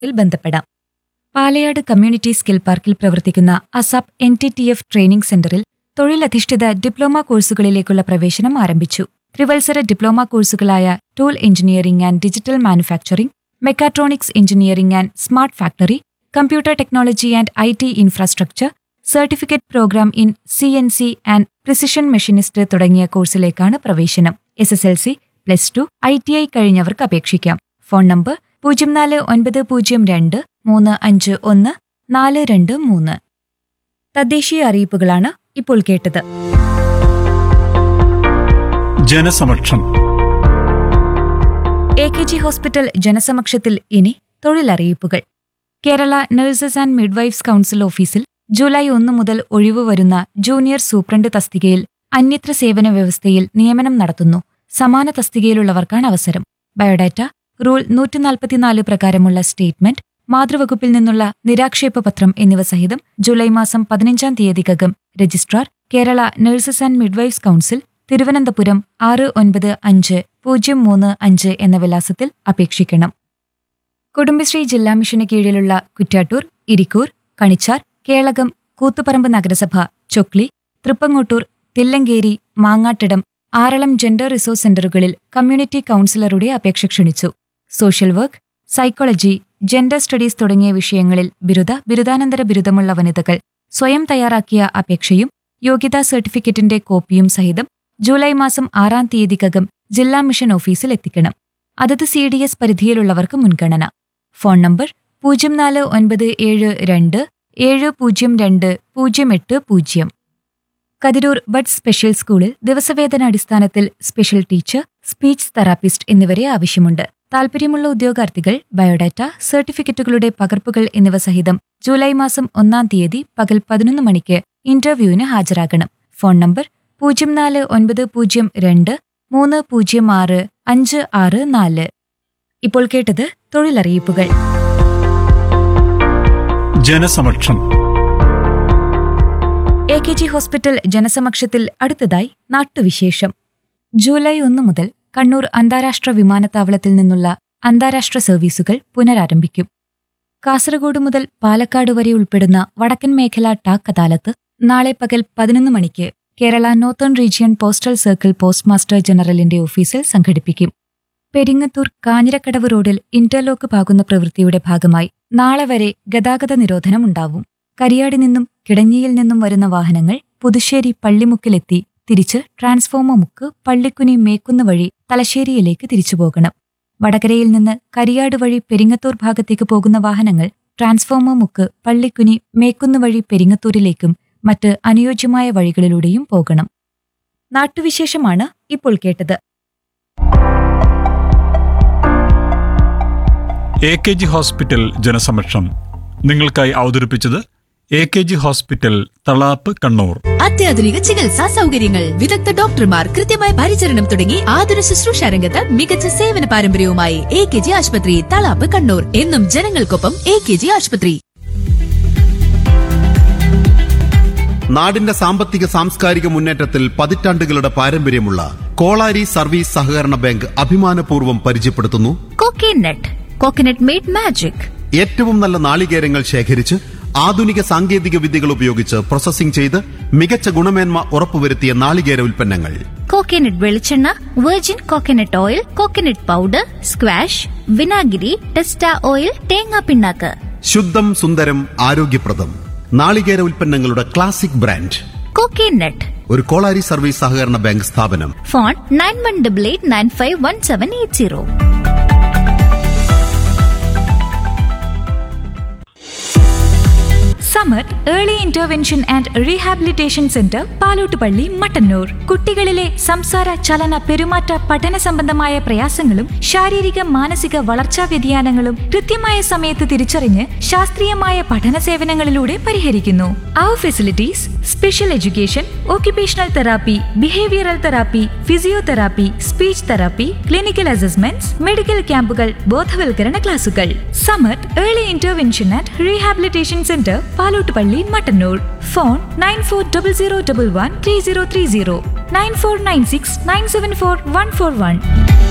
ിൽ ബന്ധപ്പെടാം Palayad community skill പാർക്കിൽ പ്രവർത്തിക്കുന്ന ASAP N T T F training സെന്ററിൽ തൊഴിലധിഷ്ഠിത ഡിപ്ലോമ കോഴ്സുകളിലേക്കുള്ള പ്രവേശനം ആരംഭിച്ചു ത്രിവത്സര ഡിപ്ലോമ കോഴ്സുകളായ tool engineering and digital manufacturing mechatronics engineering and smart factory computer technology and I T infrastructure certificate programme in C N C and precision machinist തുടങ്ങിയ കോഴ്സിലേക്കാണ് പ്രവേശനം S S L C plus two I T I കഴിഞ്ഞവർക്ക് അപേക്ഷിക്കാം phone number പൂജ്യം നാല് ഒൻപത് പൂജ്യം രണ്ട് മൂന്ന് അഞ്ച് ഒന്ന് നാല് രണ്ട് മൂന്ന് തദ്ദേശീയ അറിയിപ്പുകളാണ് ഇപ്പോൾ കേട്ടത് ജനസമക്ഷം എ കെ ജി ഹോസ്പിറ്റൽ ജനസമക്ഷത്തിൽ ഇനി തൊഴിലറിയിപ്പുകൾ Kerala nurses and midwifes council ഓഫീസിൽ ജൂലൈ ഒന്ന് മുതൽ ഒഴിവ് വരുന്ന ജൂനിയർ സൂപ്രണ്ട് തസ്തികയിൽ അന്യത്ര സേവന വ്യവസ്ഥയിൽ നിയമനം നടത്തുന്നു സമാന തസ്തികയിലുള്ളവർക്കാണ് അവസരം ബയോഡാറ്റ റൂൾ നൂറ്റിനാൽപ്പത്തിനാല് പ്രകാരമുള്ള സ്റ്റേറ്റ്മെന്റ് മാതൃവകുപ്പിൽ നിന്നുള്ള നിരാക്ഷേപ പത്രം എന്നിവ സഹിതം ജൂലൈ മാസം പതിനഞ്ചാം തീയതിക്കകം registrar Kerala nurses and midwifes council Thiruvananthapuram ആറ് ഒൻപത് അഞ്ച് പൂജ്യം മൂന്ന് അഞ്ച് എന്ന വിലാസത്തിൽ അപേക്ഷിക്കണം കുടുംബശ്രീ ജില്ലാ മിഷന് കീഴിലുള്ള കുറ്റ്യാട്ടൂർ ഇരിക്കൂർ കണിച്ചാർ കേളകം കൂത്തുപറമ്പ് നഗരസഭ ചൊക്ലി തൃപ്പങ്ങോട്ടൂർ തില്ലങ്കേരി മാങ്ങാട്ടിടം ആറളം ജെൻഡർ റിസോഴ്സ് സെന്ററുകളിൽ കമ്മ്യൂണിറ്റി കൗൺസിലറുടെ അപേക്ഷ ക്ഷണിച്ചു social work psychology gender studies തുടങ്ങിയ വിഷയങ്ങളിൽ ബിരുദ ബിരുദാനന്തര ബിരുദമുള്ള വനിതകൾ സ്വയം തയ്യാറാക്കിയ അപേക്ഷയും യോഗ്യതാ സർട്ടിഫിക്കറ്റിന്റെ കോപ്പിയും സഹിതം ജൂലൈ മാസം ആറാം തീയതിക്കകം ജില്ലാ മിഷൻ ഓഫീസിൽ എത്തിക്കണം അതത് സി ഡി എസ് പരിധിയിലുള്ളവർക്ക് മുൻഗണന ഫോൺ നമ്പർ പൂജ്യം നാല് ഒൻപത് ഏഴ് രണ്ട് ഏഴ് പൂജ്യം രണ്ട് പൂജ്യം എട്ട് പൂജ്യം കതിരൂർ ബഡ് സ്പെഷ്യൽ സ്കൂളിൽ ദിവസവേതന അടിസ്ഥാനത്തിൽ സ്പെഷ്യൽ ടീച്ചർ സ്പീച്ച് തെറാപ്പിസ്റ്റ് എന്നിവരെ ആവശ്യമുണ്ട് താൽപര്യമുള്ള ഉദ്യോഗാർത്ഥികൾ ബയോഡാറ്റ സർട്ടിഫിക്കറ്റുകളുടെ പകർപ്പുകൾ എന്നിവ സഹിതം ജൂലൈ മാസം ഒന്നാം തീയതി പകൽ പതിനൊന്ന് മണിക്ക് ഇന്റർവ്യൂവിന് ഹാജരാകണം ഫോൺ നമ്പർ പൂജ്യം നാല് ഒൻപത് പൂജ്യം രണ്ട് മൂന്ന് പൂജ്യം ആറ് അഞ്ച് ആറ് നാല് ഇപ്പോൾ കേട്ടത് തൊഴിലറിയിപ്പുകൾ ജനസമക്ഷം എ കെ ജി ഹോസ്പിറ്റൽ ജനസമക്ഷത്തിൽ അടുത്തതായി നാട്ടുവിശേഷം ജൂലൈ ഒന്ന് മുതൽ കണ്ണൂർ അന്താരാഷ്ട്ര വിമാനത്താവളത്തിൽ നിന്നുള്ള അന്താരാഷ്ട്ര സർവീസുകൾ പുനരാരംഭിക്കും കാസർഗോഡ് മുതൽ പാലക്കാട് വരെ ഉൾപ്പെടുന്ന വടക്കൻ മേഖല ടാക് അദാലത്ത് നാളെ പകൽ പതിനൊന്ന് മണിക്ക് Kerala northern region postal circle post master ജനറലിന്റെ ഓഫീസിൽ സംഘടിപ്പിക്കും പെരിങ്ങത്തൂർ കാഞ്ഞിരക്കടവ് റോഡിൽ ഇന്റർലോക്ക് പാകുന്ന പ്രവൃത്തിയുടെ ഭാഗമായി നാളെ വരെ ഗതാഗത നിരോധനമുണ്ടാവും കരിയാടി നിന്നും കിടഞ്ഞിയിൽ നിന്നും വരുന്ന വാഹനങ്ങൾ പുതുശ്ശേരി പള്ളിമുക്കിലെത്തി തിരിച്ച് ട്രാൻസ്ഫോമർ മുക്ക് പള്ളിക്കുനി മേക്കുന്ന് വഴി തലശ്ശേരിയിലേക്ക് തിരിച്ചു പോകണം വടകരയിൽ നിന്ന് കരിയാട് വഴി പെരിങ്ങത്തൂർ ഭാഗത്തേക്ക് പോകുന്ന വാഹനങ്ങൾ ട്രാൻസ്ഫോമർ മുക്ക് പള്ളിക്കുനി മേക്കുന്ന് വഴി പെരിങ്ങത്തൂരിലേക്കും മറ്റ് അനുയോജ്യമായ വഴികളിലൂടെയും പോകണം നാട്ടുവിശേഷമാണ് ഇപ്പോൾ കേട്ടത് എ കെ ജി ഹോസ്പിറ്റൽ ജനസമക്ഷം നിങ്ങൾക്കായി അവതരിപ്പിച്ചത് A K G hospital Thalap Kannur അത്യാധുനിക ചികിത്സാ സൗകര്യങ്ങൾ വിദഗ്ധ ഡോക്ടർമാർ കൃത്യമായ പരിചരണം തുടങ്ങി ആതുര ശുശ്രൂഷ രംഗത്ത് മികച്ച സേവന പാരമ്പര്യവുമായി എ കെ ജി ആശുപത്രി തളാപ്പ് കണ്ണൂർ എന്നും ജനങ്ങൾക്കൊപ്പം എ കെ ജി ആശുപത്രി നാടിന്റെ സാമ്പത്തിക സാംസ്കാരിക മുന്നേറ്റത്തിൽ പതിറ്റാണ്ടുകളുടെ പാരമ്പര്യമുള്ള കോളാരി സർവീസ് സഹകരണ ബാങ്ക് അഭിമാനപൂർവ്വം പരിചയപ്പെടുത്തുന്നു കോക്കനട്ട് കോക്കനട്ട് മെയ്ഡ് മാജിക് ഏറ്റവും നല്ല നാളികേരങ്ങൾ ശേഖരിച്ച് ആധുനിക സാങ്കേതിക വിദ്യകൾ ഉപയോഗിച്ച് പ്രോസസ്സിംഗ് ചെയ്ത് മികച്ച ഗുണമേന്മ ഉറപ്പുവരുത്തിയ നാളികേര ഉൽപ്പന്നങ്ങൾ കോക്കനട്ട് വെളിച്ചെണ്ണ virgin coconut oil coconut powder squash വിനാഗിരി ടെസ്റ്റ ഓയിൽ തേങ്ങാ പിണ്ണാക്ക് ശുദ്ധം സുന്ദരം ആരോഗ്യപ്രദം നാളികേര ഉൽപ്പന്നങ്ങളുടെ ക്ലാസിക് ബ്രാൻഡ് കോക്കനട്ട് ഒരു കോളാരി സർവീസ് സഹകരണ ബാങ്ക് സ്ഥാപനം phone nine one double eight nine five one seven eight zero Samar early intervention and rehabilitation centre Palottupalli Mattannur കുട്ടികളിലെ സംസാര ചലന പെരുമാറ്റ പഠന സംബന്ധമായ പ്രയാസങ്ങളും ശാരീരിക മാനസിക വളർച്ചാ വ്യതിയാനങ്ങളും കൃത്യമായ സമയത്ത് തിരിച്ചറിഞ്ഞ് ശാസ്ത്രീയമായ പഠന സേവനങ്ങളിലൂടെ പരിഹരിക്കുന്നു അവർ facilities special education occupational therapy behavioural therapy physiotherapy speech therapy clinical assessments medical ക്യാമ്പുകൾ ബോധവൽക്കരണ ക്ലാസുകൾ Samath early intervention and rehabilitation centre Palottupalli Mattannur phone nine four double zero double one three zero three zero nine four nine six nine seven four one four one